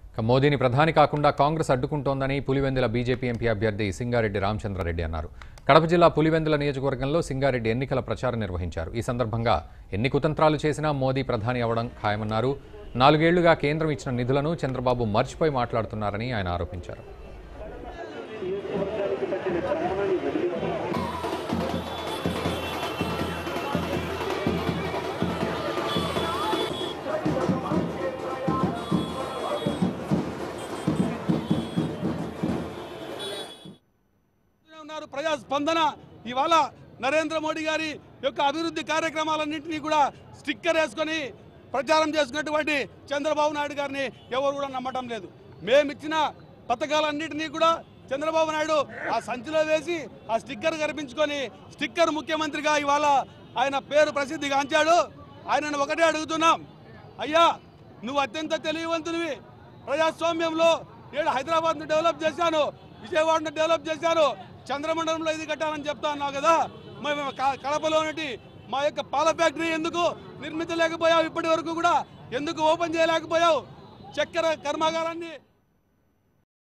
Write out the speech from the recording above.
ఇక మోదీని ప్రధాని కాకుండా కాంగ్రెస్ అడ్డుకుంటోందని పులివెందుల బీజేపీ ఎంపీ అభ్యర్థి సింగారెడ్డి రామచంద్రారెడ్డి అన్నారు కడప జిల్లా పులివెందుల నియోజకవర్గంలో సింగారెడ్డి ఎన్నికల ప్రచారం నిర్వహించారు ఈ సందర్భంగా ఎన్ని కుతంత్రాలు చేసినా మోదీ ప్రధాని అవడం ఖాయమన్నారు నాలుగేళ్లుగా కేంద్రం ఇచ్చిన నిధులను చంద్రబాబు మర్చిపోయి మాట్లాడుతున్నారని ఆయన ఆరోపించారు ఉన్నారు ప్రజా స్పందన ఇవాళ నరేంద్ర మోడీ గారి యొక్క అభివృద్ధి కార్యక్రమాలన్నింటినీ కూడా స్టిక్కర్ వేసుకొని ప్రచారం చేసుకున్నటువంటి చంద్రబాబు నాయుడు గారిని ఎవరు కూడా నమ్మటం లేదు మేమిచ్చిన పథకాలన్నింటినీ కూడా చంద్రబాబు నాయుడు ఆ సంచిలో వేసి ఆ స్టిక్కర్ కనిపించుకొని స్టిక్కర్ ముఖ్యమంత్రిగా ఇవాళ ఆయన పేరు ప్రసిద్ధిగాంచాడు ఆయనను ఒకటే అడుగుతున్నాం అయ్యా నువ్వు అత్యంత తెలివివంతునివి ప్రజాస్వామ్యంలో ఏడు హైదరాబాద్ను డెవలప్ చేశాను విజయవాడను డెవలప్ చేశాను చంద్రమండలంలో ఇది కట్టాలని చెప్తా ఉన్నావు కదా మరి మేము క- కడపలో ఉన్నటి మా యొక్క పాల ఫ్యాక్టరీ ఎందుకు నిర్మించలేకపోయావు ఇప్పటి వరకు కూడా ఎందుకు ఓపెన్ చేయలేకపోయావు చక్కెర కర్మాగారాన్ని